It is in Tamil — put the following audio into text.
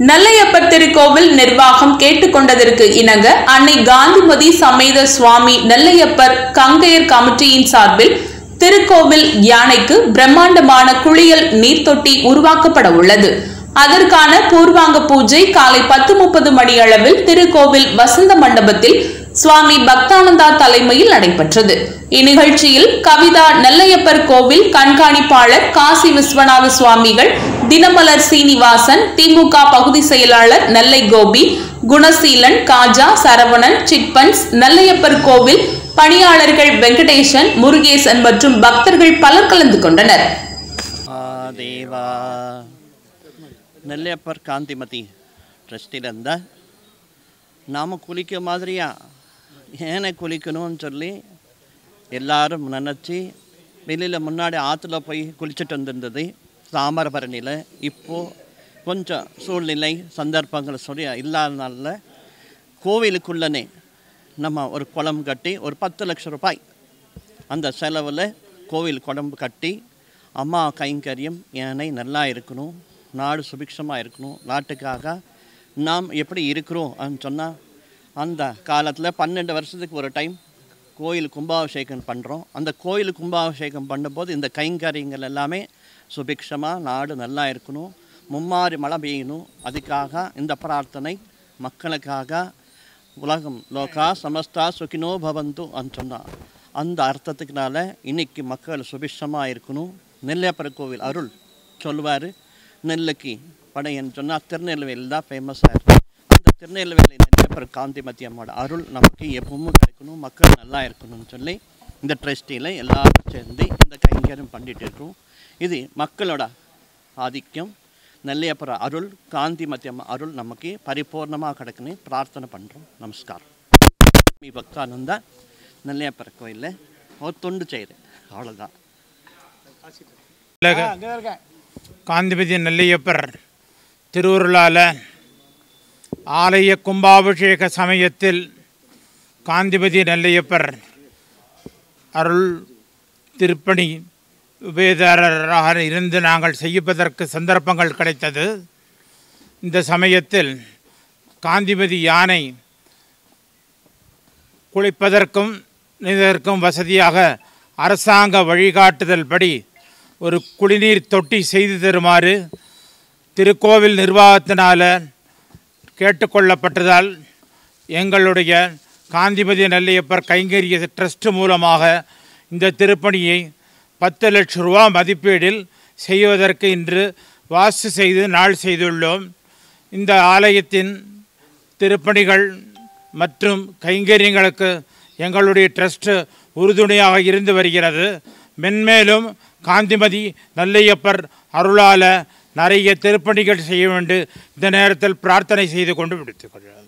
நல்லையப்பர் திருக்கோவில் நிர்வாகம் கேட்டுக்கொண்டதற்கு இணங்க அன்னை காந்திமதி சமேத சுவாமி நெல்லையப்பர் கங்கையர் கமிட்டியின் சார்பில் திருக்கோவில் யானைக்கு பிரம்மாண்டமான குளியல் நீர்த்தொட்டி உருவாக்கப்பட உள்ளது அதற்கான பூர்வாங்க பூஜை காலை பத்து முப்பது மணி அளவில் திருக்கோவில் வசந்த மண்டபத்தில் சுவாமி பக்தானந்தா தலைமையில் நடைபெற்றது இந்நிகழ்ச்சியில் கவிதா நெல்லையப்பர் கோவில் கண்காணிப்பாளர் காசி விஸ்வநாத சுவாமிகள் தினமலர் சீனிவாசன் திமுக பகுதி செயலாளர் நெல்லை கோபி குணசீலன் காஜா சரவணன் சிட்பன்ஸ் நெல்லையப்பர் கோவில் பணியாளர்கள் வெங்கடேசன் முருகேசன் மற்றும் பக்தர்கள் பலர் கலந்து கொண்டனர் ಆ ದೇವ நெல்லையப்பர் காந்திமதி ட்ரஸ்டிலிருந்த நாம் குளிக்க மாதிரியா ஏனை குளிக்கணும்னு சொல்லி எல்லாரும் நினச்சி வெளியில் முன்னாடி ஆற்றுல போய் குளிச்சுட்டு வந்திருந்தது தாமிரபரணியில் இப்போது கொஞ்சம் சூழ்நிலை சந்தர்ப்பங்கள் சொல்லி இல்லாதனால கோவிலுக்குள்ளனே நம்ம ஒரு குளம் கட்டி ஒரு பத்து லட்சம் ரூபாய் அந்த செலவில் கோவில் குழம்பு கட்டி அம்மா கைங்கரியம் யானை நல்லா இருக்கணும் நாடு சுபிக்ஷமாக இருக்கணும் நாட்டுக்காக நாம் எப்படி இருக்கிறோம் சொன்னால் அந்த காலத்தில் பன்னெண்டு வருஷத்துக்கு ஒரு டைம் கோயில் கும்பாபிஷேகம் பண்ணுறோம் அந்த கோயில் கும்பாபிஷேகம் பண்ணும்போது இந்த கைங்கரியங்கள் எல்லாமே சுபிக்ஷமாக நாடு நல்லா இருக்கணும் மும்மாறி மழை பெய்யணும் அதுக்காக இந்த பிரார்த்தனை மக்களுக்காக உலகம் லோகா சமஸ்தா சுகினோ பவந்து சொன்னார் அந்த அர்த்தத்துக்குனால இன்னைக்கு மக்கள் சுபிஷமாக இருக்கணும் நெல்லையப்பர் கோவில் அருள் சொல்லுவார் நெல்லுக்கு படையன்னு சொன்னால் திருநெல்வேலி தான் ஃபேமஸாக இருக்குது அந்த திருநெல்வேலி நெல்லையப்பர் காந்திமதி அம்மோட அருள் நமக்கு எப்பவும் கிடைக்கணும் மக்கள் நல்லா இருக்கணும்னு சொல்லி இந்த ட்ரஸ்டியில் எல்லாரும் சேர்ந்து இந்த கைங்கரியம் பண்ணிட்டு இருக்கோம் இது மக்களோட ஆதிக்கம் நெல்லையப்பர் அருள் காந்திமதி அம்மா அருள் நமக்கு பரிபூர்ணமாக கிடைக்குன்னு பிரார்த்தனை பண்ணுறோம் நமஸ்காரம் மீ பக்தானந்தா நெல்லையப்பர் கோயிலில் ஒரு தொண்டு செய்கிறேன் அவ்வளோதான் காந்திபதி நெல்லையப்பர் திருவுருளால் ஆலய கும்பாபிஷேக சமயத்தில் காந்திபதி நெல்லையப்பர் அருள் திருப்பணி உபயதாரராக இருந்து நாங்கள் செய்யப்பதற்கு சந்தர்ப்பங்கள் கிடைத்தது இந்த சமயத்தில் காந்திமதி யானை குளிப்பதற்கும் இதற்கும் வசதியாக அரசாங்க வழிகாட்டுதல் படி ஒரு குடிநீர் தொட்டி செய்து தருமாறு திருக்கோவில் நிர்வாகத்தினால் கேட்டுக்கொள்ளப்பட்டதால் எங்களுடைய காந்திமதி நெல்லையப்பர் கைங்கரிய ட்ரஸ்ட் மூலமாக இந்த திருப்பணியை பத்து லட்ச ரூபா மதிப்பீடில் செய்வதற்கு இன்று வாஸ்து செய்து நாள் செய்துள்ளோம் இந்த ஆலயத்தின் திருப்பணிகள் மற்றும் கைங்கரியங்களுக்கு எங்களுடைய ட்ரஸ்ட் உறுதுணையாக இருந்து வருகிறது மென்மேலும் காந்திமதி நல்லையப்பர் அருளால நிறைய திருப்பணிகள் செய்ய வேண்டும் இந்த நேரத்தில் பிரார்த்தனை செய்து கொண்டு விடுத்துக்கொள்கிறேன்